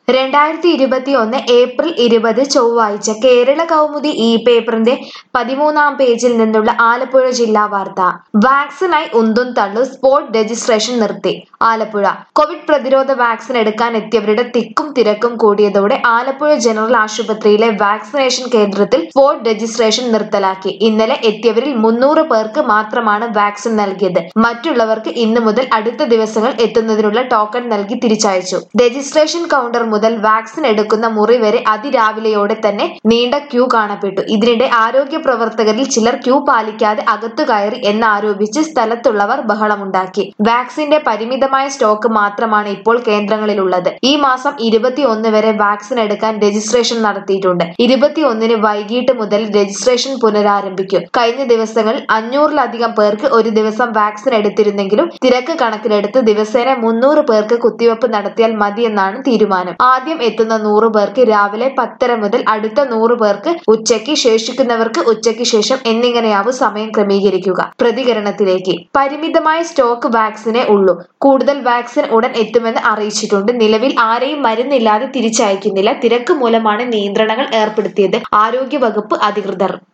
രണ്ടായിരത്തി ഇരുപത്തിയൊന്ന് ഏപ്രിൽ ഇരുപത് ചൊവ്വാഴ്ച കേരള കൗമുദി ഇ പേപ്പറിന്റെ പതിമൂന്നാം പേജിൽ നിന്നുള്ള ആലപ്പുഴ ജില്ലാ വാർത്ത വാക്സിനായി ഉന്തും തള്ളു സ്പോട്ട് രജിസ്ട്രേഷൻ നിർത്തി ആലപ്പുഴ കോവിഡ് പ്രതിരോധ വാക്സിൻ എടുക്കാൻ എത്തിയവരുടെ തിക്കും തിരക്കും കൂടിയതോടെ ആലപ്പുഴ ജനറൽ ആശുപത്രിയിലെ വാക്സിനേഷൻ കേന്ദ്രത്തിൽ സ്പോട്ട് രജിസ്ട്രേഷൻ നിർത്തലാക്കി ഇന്നലെ എത്തിയവരിൽ മുന്നൂറ് പേർക്ക് മാത്രമാണ് വാക്സിൻ നൽകിയത് മറ്റുള്ളവർക്ക് ഇന്നു മുതൽ അടുത്ത ദിവസങ്ങൾ എത്തുന്നതിനുള്ള ടോക്കൺ നൽകി തിരിച്ചയച്ചു രജിസ്ട്രേഷൻ കൗണ്ടർ മുതൽ വാക്സിൻ എടുക്കുന്ന മുറി വരെ അതിരാവിലെയോടെ തന്നെ നീണ്ട ക്യൂ കാണപ്പെട്ടു ഇതിനിടെ ആരോഗ്യ പ്രവർത്തകരിൽ ചിലർ ക്യൂ പാലിക്കാതെ അകത്തു കയറി എന്നാരോപിച്ച് സ്ഥലത്തുള്ളവർ ബഹളമുണ്ടാക്കി വാക്സിന്റെ പരിമിതമായ സ്റ്റോക്ക് മാത്രമാണ് ഇപ്പോൾ കേന്ദ്രങ്ങളിലുള്ളത് ഈ മാസം ഇരുപത്തിയൊന്ന് വരെ വാക്സിൻ എടുക്കാൻ രജിസ്ട്രേഷൻ നടത്തിയിട്ടുണ്ട് ഇരുപത്തിയൊന്നിന് വൈകിട്ട് മുതൽ രജിസ്ട്രേഷൻ പുനരാരംഭിക്കും കഴിഞ്ഞ ദിവസങ്ങളിൽ അഞ്ഞൂറിലധികം പേർക്ക് ഒരു ദിവസം വാക്സിൻ എടുത്തിരുന്നെങ്കിലും തിരക്ക് കണക്കിലെടുത്ത് ദിവസേന മുന്നൂറ് പേർക്ക് കുത്തിവെപ്പ് നടത്തിയാൽ മതിയെന്നാണ് തീരുമാനം ആദ്യം എത്തുന്ന നൂറ് പേർക്ക് രാവിലെ പത്തര മുതൽ അടുത്ത നൂറ് പേർക്ക് ഉച്ചയ്ക്ക് ശേഷിക്കുന്നവർക്ക് ഉച്ചയ്ക്ക് ശേഷം എന്നിങ്ങനെയാവും സമയം ക്രമീകരിക്കുക പ്രതികരണത്തിലേക്ക് പരിമിതമായ സ്റ്റോക്ക് വാക്സിനേ ഉള്ളൂ കൂടുതൽ വാക്സിൻ ഉടൻ എത്തുമെന്ന് അറിയിച്ചിട്ടുണ്ട് നിലവിൽ ആരെയും മരുന്നില്ലാതെ തിരിച്ചയക്കുന്നില്ല തിരക്ക് മൂലമാണ് നിയന്ത്രണങ്ങൾ ഏർപ്പെടുത്തിയത് ആരോഗ്യ വകുപ്പ് അധികൃതർ